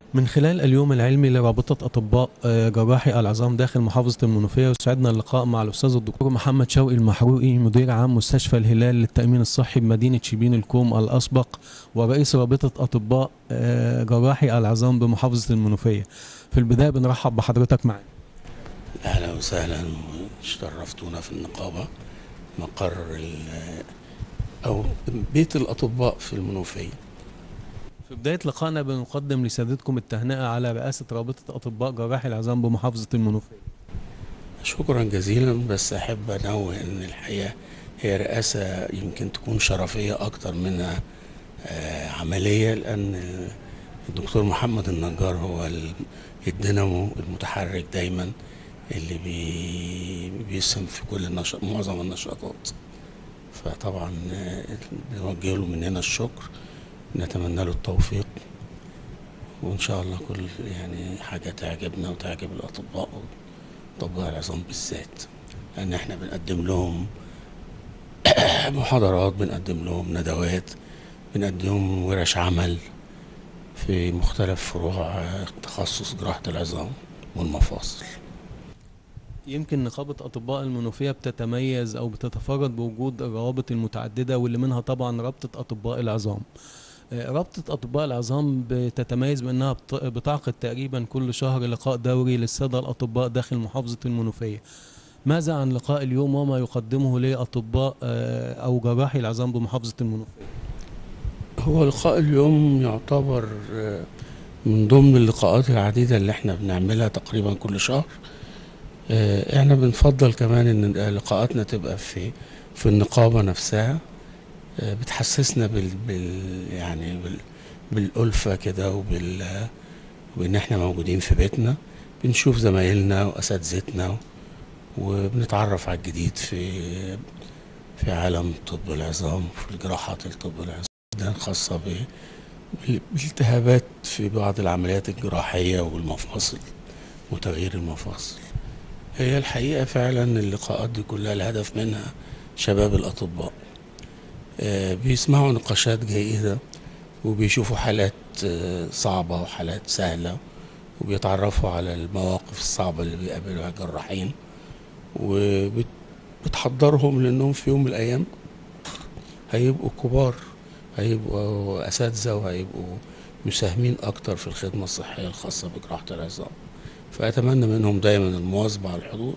من خلال اليوم العلمي لرابطة أطباء آه، جراحي العظام داخل محافظة المنوفية يسعدنا اللقاء مع الأستاذ الدكتور محمد شوقي المحروقي مدير عام مستشفى الهلال للتأمين الصحي بمدينة شبين الكوم الأسبق ورئيس رابطة أطباء آه، جراحي العظام بمحافظة المنوفية في البداية بنرحب بحضرتك معنا اهلا وسهلا شرفتونا في النقابه مقر ال- او بيت الاطباء في المنوفيه في بداية لقائنا بنقدم لسادتكم التهنئة على رئاسة رابطة أطباء جراحي العظام بمحافظة المنوفية شكرا جزيلا بس احب انوه ان الحقيقه هي رئاسه يمكن تكون شرفيه اكتر منها آه، عمليه لان الدكتور محمد النجار هو ال- الدينامو المتحرك دايما اللي بي بيسهم في كل النشاط معظم النشاطات فطبعا آه، بنوجه له مننا الشكر نتمنى له التوفيق وان شاء الله كل يعني حاجه تعجبنا وتعجب الاطباء اطباء العظام بالذات لان احنا بنقدم لهم محاضرات بنقدم لهم ندوات بنقدم لهم ورش عمل في مختلف فروع آه، تخصص جراحة العظام والمفاصل يمكن نقابة أطباء المنوفية بتتميز أو بتتفرد بوجود الروابط المتعددة واللي منها طبعا رابطة أطباء العظام آه، رابطة أطباء العظام بتتميز بأنها بت- بتعقد تقريبا كل شهر لقاء دوري للسادة الأطباء داخل محافظة المنوفية ماذا عن لقاء اليوم وما يقدمه لأطباء آه، أو جراحي العظام بمحافظة المنوفية هو لقاء اليوم يعتبر آه، من ضمن اللقاءات العديدة اللي احنا بنعملها تقريبا كل شهر آه، احنا بنفضل كمان ان لقاءاتنا تبقى في في النقابة نفسها آه، بتحسسنا بال, بال يعني بال بالألفة كده وبال وإن احنا موجودين في بيتنا بنشوف زمايلنا وأساتذتنا وبنتعرف على الجديد في في عالم طب العظام في الجراحات الطب العظام جدا خاصة ب- بال- بالالتهابات في بعض العمليات الجراحية والمفاصل وتغيير المفاصل هي الحقيقة فعلا اللقاءات دي كلها الهدف منها شباب الأطباء آه، بيسمعوا نقاشات جيدة وبيشوفوا حالات آه، صعبة وحالات سهلة وبيتعرفوا على المواقف الصعبة اللي بيقابلوها الجراحين وبتحضرهم لأنهم في يوم من الأيام هيبقوا كبار هيبقوا أساتذة وهيبقوا مساهمين أكتر في الخدمة الصحية الخاصة بجراحة العظام فأتمنى منهم دايما المواظبة على الحضور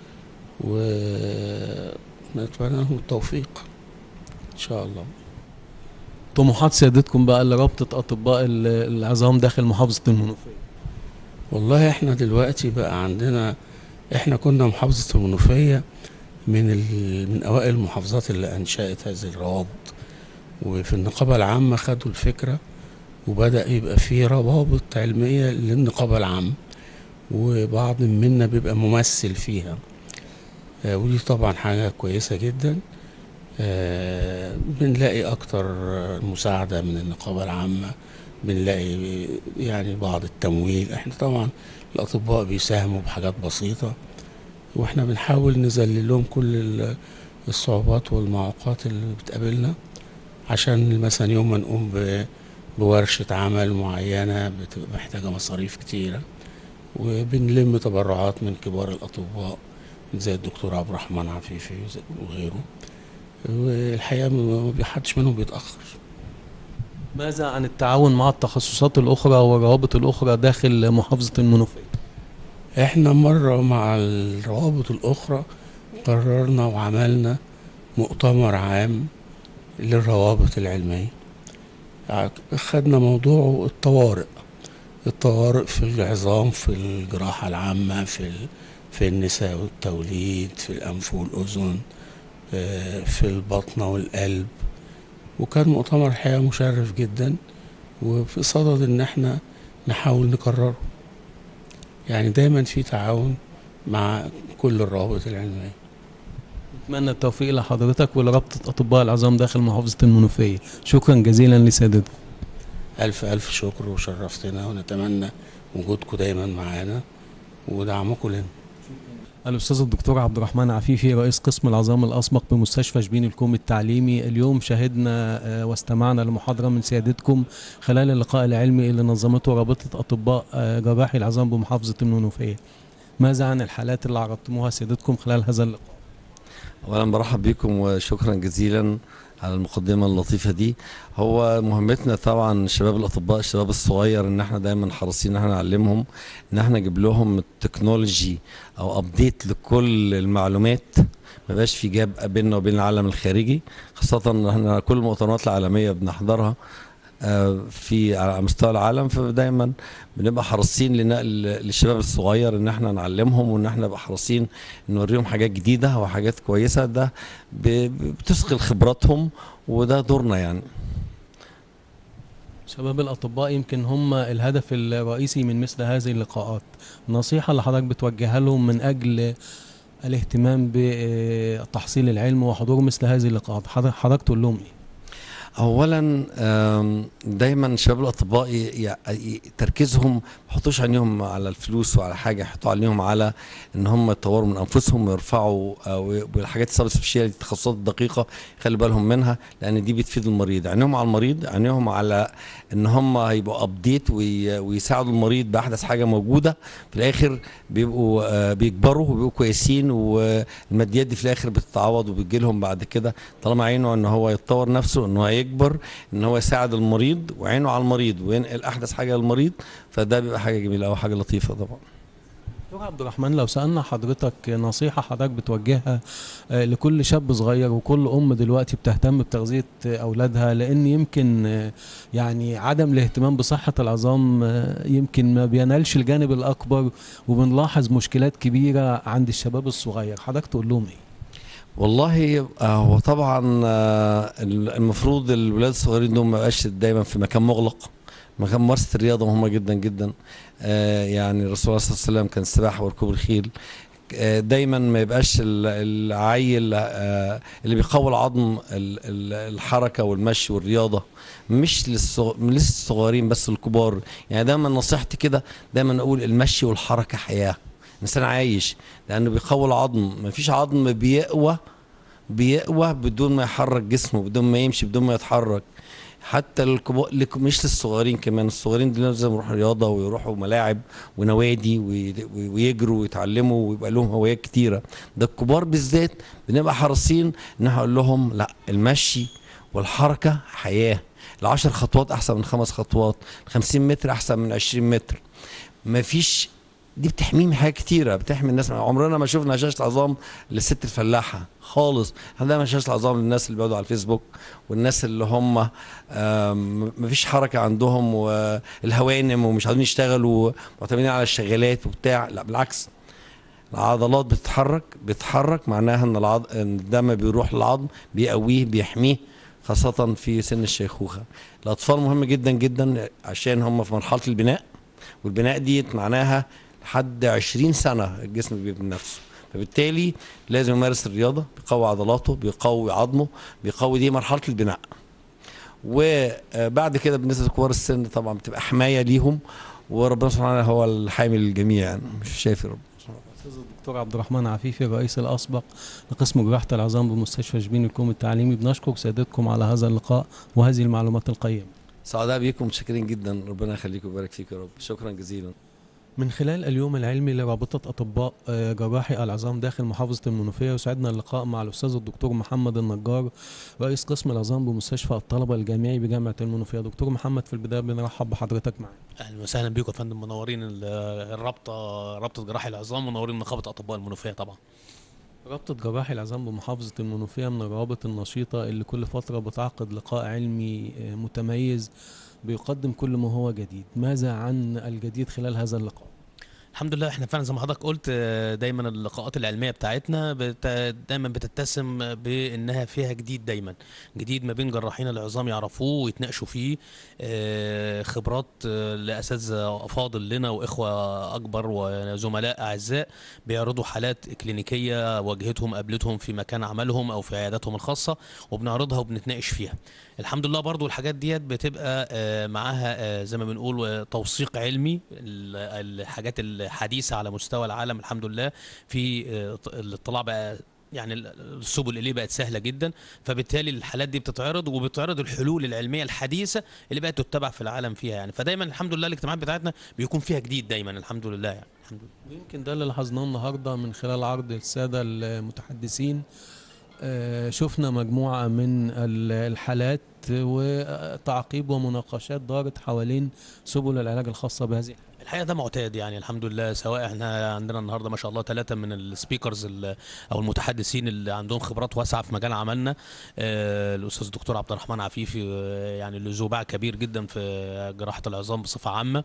ونتمنى لهم التوفيق إن شاء الله طموحات سيادتكم بقى لرابطة أطباء ال- العظام داخل محافظة المنوفية والله احنا دلوقتي بقى عندنا احنا كنا محافظة المنوفية من ال... من اوائل المحافظات اللي انشأت هذه الروابط وفي النقابة العامة خدوا الفكرة وبدأ يبقى في روابط علمية للنقابة العامة وبعض منا بيبقى ممثل فيها آه، ودي طبعا حاجة كويسة جدا آه، بنلاقي أكتر آه، مساعدة من النقابة العامة بنلاقي يعني بعض التمويل احنا طبعا الأطباء بيساهموا بحاجات بسيطة واحنا بنحاول نذلل لهم كل ال- الصعوبات والمعوقات اللي بتقابلنا عشان مثلا يوم ما نقوم ب- بورشة عمل معينة بتبقى محتاجة مصاريف كتيرة وبنلم تبرعات من كبار الأطباء زي الدكتور عبد الرحمن عفيفي وزي- وغيره والحقيقة ما ما حدش منهم بيتأخر ماذا عن التعاون مع التخصصات الأخرى والروابط الأخرى داخل محافظة المنوفية احنا مرة مع الروابط الأخرى قررنا وعملنا مؤتمر عام للروابط العلمية ع- خدنا موضوع الطوارئ الطوارئ في العظام في الجراحة العامة في ال... في النساء والتوليد في الأنف والأذن آه، في البطنة والقلب وكان مؤتمر الحقيقة مشرف جدا وفي صدد إن احنا نحاول نكرره يعني دايما في تعاون مع كل الروابط العلمية نتمنى التوفيق لحضرتك ولرابطة أطباء العظام داخل محافظة المنوفية شكرا جزيلا لسيادتكم ألف ألف شكر وشرفتنا ونتمنى وجودكم دايما معانا ودعمكم لنا الأستاذ الدكتور عبد الرحمن عفيفي رئيس قسم العظام الأسبق بمستشفى شبين الكوم التعليمي اليوم شهدنا آه، واستمعنا لمحاضرة من سيادتكم خلال اللقاء العلمي اللي نظمته رابطة أطباء آه، جراحي العظام بمحافظة المنوفية ماذا عن الحالات اللي عرضتموها سيادتكم خلال هذا اللقاء اولا برحب بكم وشكرا جزيلا على المقدمه اللطيفه دي هو مهمتنا طبعا شباب الاطباء الشباب الصغير ان احنا دايما حريصين ان احنا نعلمهم ان احنا نجيب لهم التكنولوجي او ابديت لكل المعلومات ما بقاش في جاب بيننا وبين العالم الخارجي خاصه ان احنا كل المؤتمرات العالميه بنحضرها آه، في على مستوى العالم فدايما بنبقى حريصين لنقل للشباب الصغير ان احنا نعلمهم وان احنا نبقى حريصين نوريهم حاجات جديده وحاجات كويسه ده ب- ب- بتثقل خبراتهم وده دورنا يعني شباب الأطباء يمكن هم الهدف الرئيسي من مثل هذه اللقاءات نصيحة اللي حضرتك بتوجهها لهم من أجل الاهتمام بتحصيل العلم وحضور مثل هذه اللقاءات حضرتك حضرتك تقول لهم ايه؟ اولا آم، دايما شباب الاطباء ي- ي- ي- تركيزهم ما يحطوش عينيهم على الفلوس وعلى حاجه يحطوا عينيهم على ان هم يطوروا من انفسهم ويرفعوا آه، والحاجات السب سبيشاليتي التخصصات الدقيقه يخلي بالهم منها لان دي بتفيد المريض عينيهم على المريض عينيهم على ان هم هيبقوا ابديت ويساعدوا المريض باحدث حاجه موجوده في الاخر بيبقوا آه، بيكبروا وبيبقوا كويسين والماديات دي في الاخر بتتعوض وبتجي لهم بعد كده طالما عينه ان هو يتطور نفسه ان هو يكبر ان هو يساعد المريض وعينه على المريض وينقل احدث حاجه للمريض فده بيبقى حاجه جميله او حاجه لطيفه طبعا دكتور عبد الرحمن لو سألنا حضرتك نصيحة حضرتك بتوجهها آه، لكل شاب صغير وكل أم دلوقتي بتهتم بتغذية آه، أولادها لأن يمكن آه، يعني عدم الاهتمام بصحة العظام آه، يمكن ما بينالش الجانب الأكبر وبنلاحظ مشكلات كبيرة عند الشباب الصغير حضرتك تقول لهم إيه؟ والله آه، هو طبعا آه، المفروض الولاد الصغيرين دول ما يبقاش دايما في مكان مغلق مكان ممارسه الرياضه مهمه جدا جدا آه، يعني الرسول صلى الله عليه وسلم كان السباحه وركوب الخيل آه، دايما ما يبقاش ال- العيل آه، اللي بيقوي العظم ال- ال- الحركه والمشي والرياضه مش للصغ- مش للصغيرين بس الكبار يعني دايما نصيحتي كده دايما اقول المشي والحركه حياه الانسان عايش لانه بيقوي العظم مفيش عظم بيقوى بيقوى بدون ما يحرك جسمه بدون ما يمشي بدون ما يتحرك حتى الكبار لك- مش للصغيرين كمان الصغيرين دول لازم يروحوا رياضه ويروحوا ملاعب ونوادي وي- وي- ويجروا ويتعلموا ويبقى لهم هوايات كتيره ده الكبار بالذات بنبقى حريصين ان احنا نقول لهم لا المشي والحركه حياه العشر خطوات احسن من خمس خطوات 50 متر احسن من 20 متر مفيش دي بتحميه من حاجات كتيره بتحمي الناس عمرنا ما شفنا هشاشه عظام للست الفلاحه خالص احنا دايما هشاشه عظام للناس اللي بيقعدوا على الفيسبوك والناس اللي هم آم، مفيش حركه عندهم والهوانم ومش عايزين يشتغلوا معتمدين على الشغالات وبتاع لا بالعكس العضلات بتتحرك بتتحرك معناها ان العض... ان الدم بيروح للعظم بيقويه بيحميه خاصة في سن الشيخوخة الأطفال مهم جدا جدا عشان هم في مرحلة البناء والبناء دي معناها لحد 20 سنة الجسم بيبني نفسه فبالتالي لازم يمارس الرياضة بيقوي عضلاته بيقوي عظمه بيقوي دي مرحلة البناء وبعد كده بالنسبة لكبار السن طبعا بتبقى حماية ليهم وربنا سبحانه وتعالى هو الحامي للجميع يعني مش شايف رب أستاذ الدكتور عبد الرحمن عفيفي الرئيس الأسبق لقسم جراحة العظام بمستشفى شبين الكوم التعليمي بنشكر سيادتكم على هذا اللقاء وهذه المعلومات القيمة سعداء بيكم متشكرين جدا ربنا يخليكم ويبارك فيك يا رب شكرا جزيلا من خلال اليوم العلمي لرابطة أطباء آه، جراحي العظام داخل محافظة المنوفية يسعدنا اللقاء مع الأستاذ الدكتور محمد النجار رئيس قسم العظام بمستشفى الطلبة الجامعي بجامعة المنوفية دكتور محمد في البداية بنرحب بحضرتك معنا اهلا وسهلا بيكم يا فندم منورين ال- الرابطه رابطه جراحي العظام منورين نقابه اطباء المنوفيه طبعا رابطة جراحي العظام بمحافظة المنوفية من الروابط النشيطة اللي كل فترة بتعقد لقاء علمي آه، متميز بيقدم كل ما هو جديد ماذا عن الجديد خلال هذا اللقاء الحمد لله احنا فعلا زي ما حضرتك قلت آه، دايما اللقاءات العلميه بتاعتنا بت... دايما بتتسم بانها فيها جديد دايما جديد ما بين جراحين العظام يعرفوه ويتناقشوا فيه آه، خبرات آه، لاساتذه افاضل لنا واخوه اكبر وزملاء اعزاء بيعرضوا حالات كلينيكيه واجهتهم قابلتهم في مكان عملهم او في عياداتهم الخاصه وبنعرضها وبنتناقش فيها الحمد لله برضو الحاجات ديت بتبقى آه، معاها آه، زي ما بنقول آه، توثيق علمي ال- الحاجات ال- الحديثه على مستوى العالم الحمد لله في آه، ط- الاطلاع بقى يعني ال- السبل اليه بقت سهله جدا فبالتالي الحالات دي بتتعرض وبتعرض الحلول العلميه الحديثه اللي بقت تتبع في العالم فيها يعني فدايما الحمد لله الاجتماعات بتاعتنا بيكون فيها جديد دايما الحمد لله يعني الحمد لله ويمكن ده اللي لاحظناه النهارده من خلال عرض الساده المتحدثين آه، شفنا مجموعه من ال- الحالات وتعقيب ومناقشات دارت حوالين سبل العلاج الخاصه بهذه الحقيقه ده معتاد يعني الحمد لله سواء احنا عندنا النهارده ما شاء الله ثلاثه من السبيكرز ال- او المتحدثين اللي عندهم خبرات واسعه في مجال عملنا آه، الاستاذ الدكتور عبد الرحمن عفيفي آه، يعني له ذو كبير جدا في جراحه العظام بصفه عامه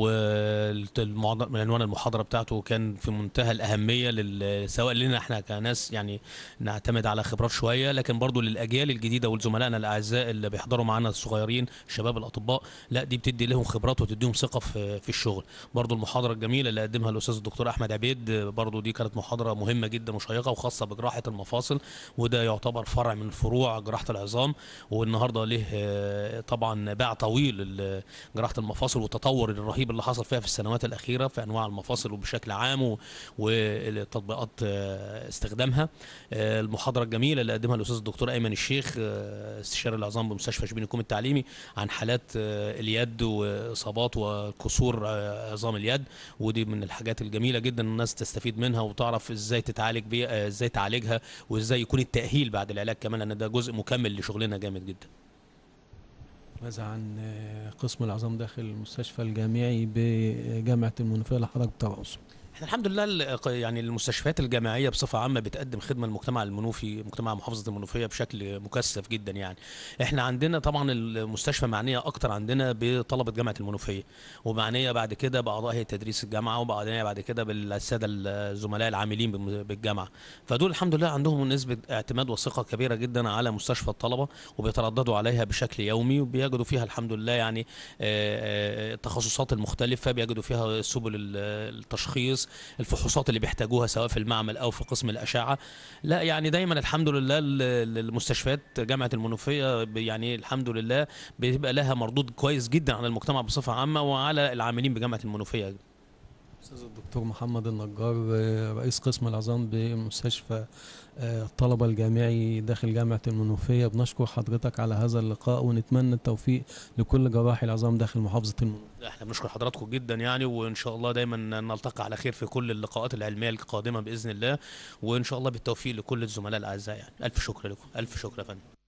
والعنوان المحاضره بتاعته كان في منتهى الاهميه لل- سواء لنا احنا كناس يعني نعتمد على خبرات شويه لكن برضو للاجيال الجديده ولزملائنا الاعزاء اللي بيحضروا معانا الصغيرين شباب الاطباء لا دي بتدي لهم خبرات وتديهم ثقه في في الشغل برضو المحاضره الجميله اللي قدمها الاستاذ الدكتور احمد عبيد برضو دي كانت محاضره مهمه جدا وشيقه وخاصه بجراحه المفاصل وده يعتبر فرع من فروع جراحه العظام والنهارده له آه، طبعا باع طويل ال- جراحه المفاصل والتطور الرهيب اللي حصل فيها في السنوات الاخيره في انواع المفاصل وبشكل عام و- وتطبيقات آه، استخدامها آه، المحاضره الجميله اللي قدمها الاستاذ الدكتور ايمن الشيخ آه، استشاري العظام بمستشفى شبين الكوم التعليمي عن حالات آه، اليد واصابات وكسور آه، عظام اليد ودي من الحاجات الجميله جدا الناس تستفيد منها وتعرف ازاي تتعالج بيها آه، ازاي تعالجها وازاي يكون التاهيل بعد العلاج كمان لان ده جزء مكمل لشغلنا جامد جدا ماذا عن آه، قسم العظام داخل المستشفى الجامعي بجامعه المنوفيه اللي حضرتك بترأسه احنا الحمد لله ال- يعني المستشفيات الجامعيه بصفه عامه بتقدم خدمه للمجتمع المنوفي مجتمع محافظه المنوفيه بشكل مكثف جدا يعني احنا عندنا طبعا المستشفى معنيه اكتر عندنا بطلبه جامعه المنوفيه ومعنيه بعد كده باعضاء هيئه تدريس الجامعه وبعدين بعد كده بالساده الزملاء العاملين بالم- بالجامعه فدول الحمد لله عندهم نسبه اعتماد وثقه كبيره جدا على مستشفى الطلبه وبيترددوا عليها بشكل يومي وبيجدوا فيها الحمد لله يعني آه، آه، التخصصات المختلفه بيجدوا فيها سبل ال- التشخيص الفحوصات اللي بيحتاجوها سواء في المعمل او في قسم الاشعه لا يعني دايما الحمد لله ال- ال- المستشفيات جامعه المنوفيه ب- يعني الحمد لله بيبقى لها مردود كويس جدا على المجتمع بصفه عامه وعلى العاملين بجامعه المنوفيه استاذ الدكتور محمد النجار آه، رئيس قسم العظام بمستشفى آه، الطلبه الجامعي داخل جامعه المنوفيه بنشكر حضرتك على هذا اللقاء ونتمنى التوفيق لكل جراحي العظام داخل محافظه المنوفيه احنا بنشكر حضراتكم جدا يعني وان شاء الله دايما نلتقي على خير في كل اللقاءات العلميه القادمه باذن الله وان شاء الله بالتوفيق لكل الزملاء الاعزاء يعني الف شكر لكم الف شكر يا فندم